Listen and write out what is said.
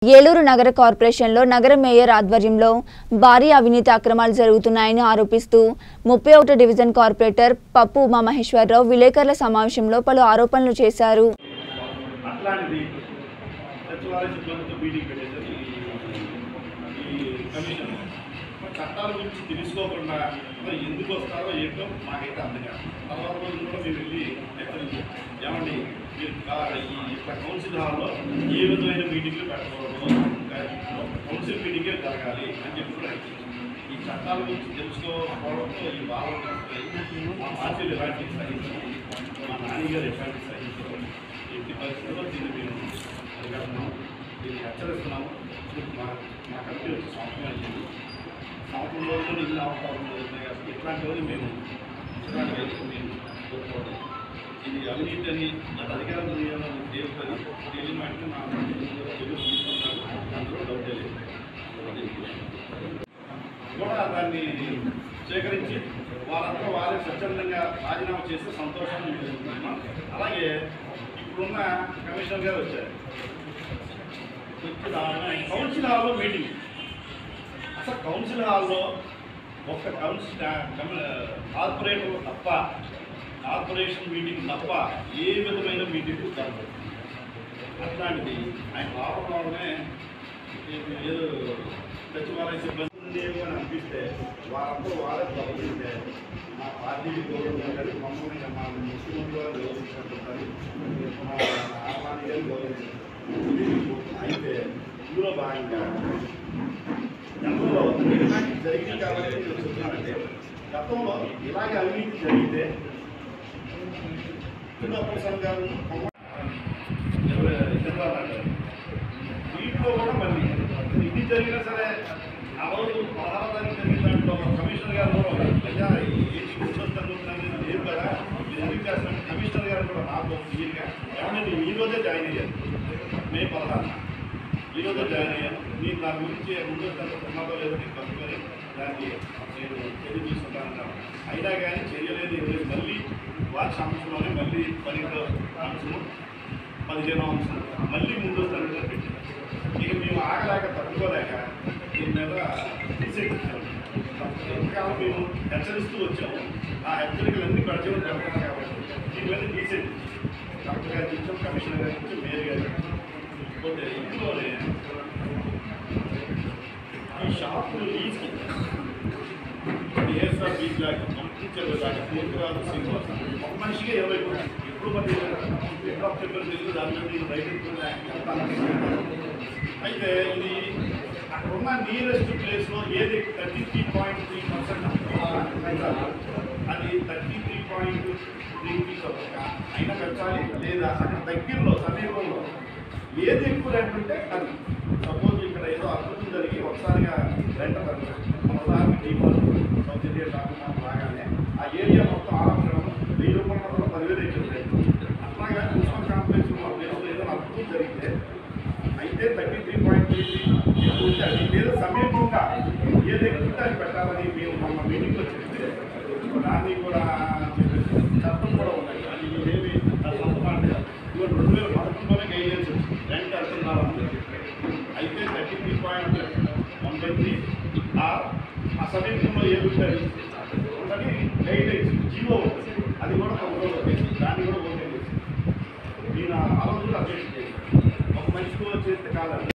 ఏలూరు నగర కార్పొరేషన్లో నగర మేయర్ ఆధ్వర్యంలో భారీ అవినీతి అక్రమాలు జరుగుతున్నాయని ఆరోపిస్తూ ముప్పై ఒకటో డివిజన్ కార్పొరేటర్ పప్పు ఉమామహేశ్వరరావు విలేకరుల సమావేశంలో పలు ఆరోపణలు చేశారు అట్లాంటిది సచివాలయ సిబ్బందితో మీటింగ్ పెట్టేసారు ఈ ఈ కమిషన్ మరి చట్టాల గురించి తెలుసుకోకుండా మరి ఎందుకు వస్తారో ఏంటో మాకైతే అర్థం కాదు తర్వాత రోజు కూడా మేము వెళ్ళి హెచ్చరించాం ఏమండి మీరు కా- ఈ ఇట్లా కౌన్సిల్ హాల్లో ఏ విధమైన మీటింగ్లు పెట్టకూడదు కౌన్సిల్ మీటింగే జరగాలి అని చెప్పి కూడా హెచ్చరించాం. ఈ చట్టాల గురించి తెలుసుకోకపోవడంతో ఈ బాధలు మా పార్టీలు ఎలాంటి సహించారు మా నాన్నగారు ఎలాంటి సహించారు ఎట్టి పరిస్థితుల్లో దీన్ని మేము అడగడుతున్నాం దీన్ని హెచ్చరిస్తున్నాము ఇప్పుడు మా మా కంపెనీ వచ్చి సంవత్సరం అయింది సంవత్సరం రోజుల్లో ఇన్ని అవకాశాలు జరుగుతున్నాయి కాబట్టి ఇట్లాంటి రోజు మేము ఇట్లాంటి రైతులు మేము కోరుకోవడం ఇది అవినీతి అని గత అధికారం తేలుతుంది తేలిన వెంటనే నా తెలుగు తీసుకుంటారు అందులో డౌట్ లేదు కూడా దాన్ని సేకరించి వారంతా వారే స్వచ్ఛందంగా రాజీనామా చేస్తే సంతోషాన్ని తెలుస్తున్నాను అలాగే ఇప్పుడున్న కమిషనర్ గారు వచ్చారు వచ్చి ఆమె కౌన్సిల్ హాల్లో మీటింగ్ అసలు కౌన్సిల్ హాల్లో ఒక్క కౌన్సిల్ కార్పొరేటర్ తప్ప కార్పొరేషన్ మీటింగ్ తప్ప ఏ విధమైన మీటింగ్ జరగదు అట్లాంటిది ఆయన రావడం వల్లనే ఏదో సచివాలయ సిబ్బంది ఉండేవి అని అనిపిస్తే వారంతా వారే తప్పకుంటే మా పార్టీకి గౌరవం ఉండాలి మమ్మల్ని మా ముఖ్యమంత్రి గారు గౌరవించాలి మా ఆహ్వాని గారు గౌరవించాలి ఇది అయితే ఇందులో భాగంగా గతంలో ఇలాంటి జరిగింది కాబట్టి నేను చెప్తున్నానంటే గతంలో ఇలాగే అవినీతి జరిగితే చిన్నప్పుడు సంఘాలు చంద్రబాబు అంటారు దీంట్లో కూడా మళ్ళీ ఇది జరిగినా సరే ఆ రోజు పదహారు తారీఖు జరిగిన దాంట్లో కమిషనర్ గారు కూడా అయ్యా ఏంటి గుర్తొస్తుంది ఏం కదా మీరు ఎందుకు చేస్తాను కమిషనర్ గారు కూడా నాకు క్లియర్గా ఏమంటే నేను ఈ రోజే జాయిన్ అయ్యాను మే పదహారు ఈ రోజే జాయిన్ అయ్యాను మీరు నా గురించి ముందు ఉన్నదో లేదో నేను కనుక్కొని దానికి నేను చర్య తీసుకుంటానన్నాను అయినా కానీ చర్యలేదు ఏం లేదు మళ్ళీ వార్ష అంశంలోనే మళ్ళీ పన్నెండో అంశము పదిహేనో అంశం మళ్ళీ ముందు తరగతి పెట్టారు ఇక మేము ఆగలేక తట్టుకోలేక దీని మీద డిసైడ్ ఇచ్చాము ఎంతకాలం మేము హెచ్చరిస్తూ వచ్చాము ఆ హెచ్చరికలన్నీ ప్రజలు జరుగుతాయి కాబట్టి దీని మీద డిసైడ్ కలెక్టర్ గారికి ఇచ్చాం కమిషనర్ గారికి ఇచ్చాం మేయర్ గారికి పోతే ఇందులోనే ఈ షాపులు లీజ్కి ఏఎస్ఆర్ బీచ్ లాగా పంపించారు దాకా పూర్తిరాజు సింగ్ ఒక మనిషికి ఇరవై కోట్లు ఎప్పుడు మరి ఎక్కడ చెప్పారు తెలియదు దాని మీద నేను రైతు అయితే ఇది అక్కడ ఉన్న నియరెస్ట్ ప్లేస్లో ఏది thirty three point three percent అది థర్టీ త్రీ పాయింట్ త్రీ అయినా పెంచాలి లేదా అక్కడ దగ్గరలో సమీపంలో ఏది ఎక్కువ రేట్ ఉంటే అది సపోజ్ ఇక్కడ ఏదో అద్భుతం జరిగి ఒకసారిగా రెంట తగ్గుతుంది మన ఉదాహరణ డీపాల్ సౌత్ ఇండియా డాక్యుమెంట్ రాగానే ఆ ఏరియా మొత్తం ఆరంభం వెయ్యి రూపాయల కూడా పదివేలు అవుతుంది అట్లాగా మున్సిపల్ కాంప్లెక్స్ ఉన్న ప్లేస్లో ఏదో అద్భుతం జరిగితే అయితే థర్టీ త్రీ పాయింట్ త్రీ ఎక్కువ ఉంటే అది లేదా సమీపంగా ఏది ఎక్కువ ఉంటే అది పెట్టాలని మేము మన మీటింగ్లో చెప్తే దాన్ని కూడా చట్టం కూడా ఉన్నాయి అది ఏమి సంతమాట ఇవాళ రెండు వేల పదకొండులోనే గైడ్లైన్స్ ర్యాంక్ వెళ్తున్నారు అయితే thirty three point one by three or ఆ సమీపంలో ఏది ఉంటుంది ఉండని గైడ్లైన్స్ జీవో ఉంటుంది అది కూడా కంట్రోల్ వచ్చేసి దాన్ని కూడా ఓకే చేసి నేను ఆ రోజు అప్డేట్ చేసి ఒక మనిషికి చేస్తే కాదండి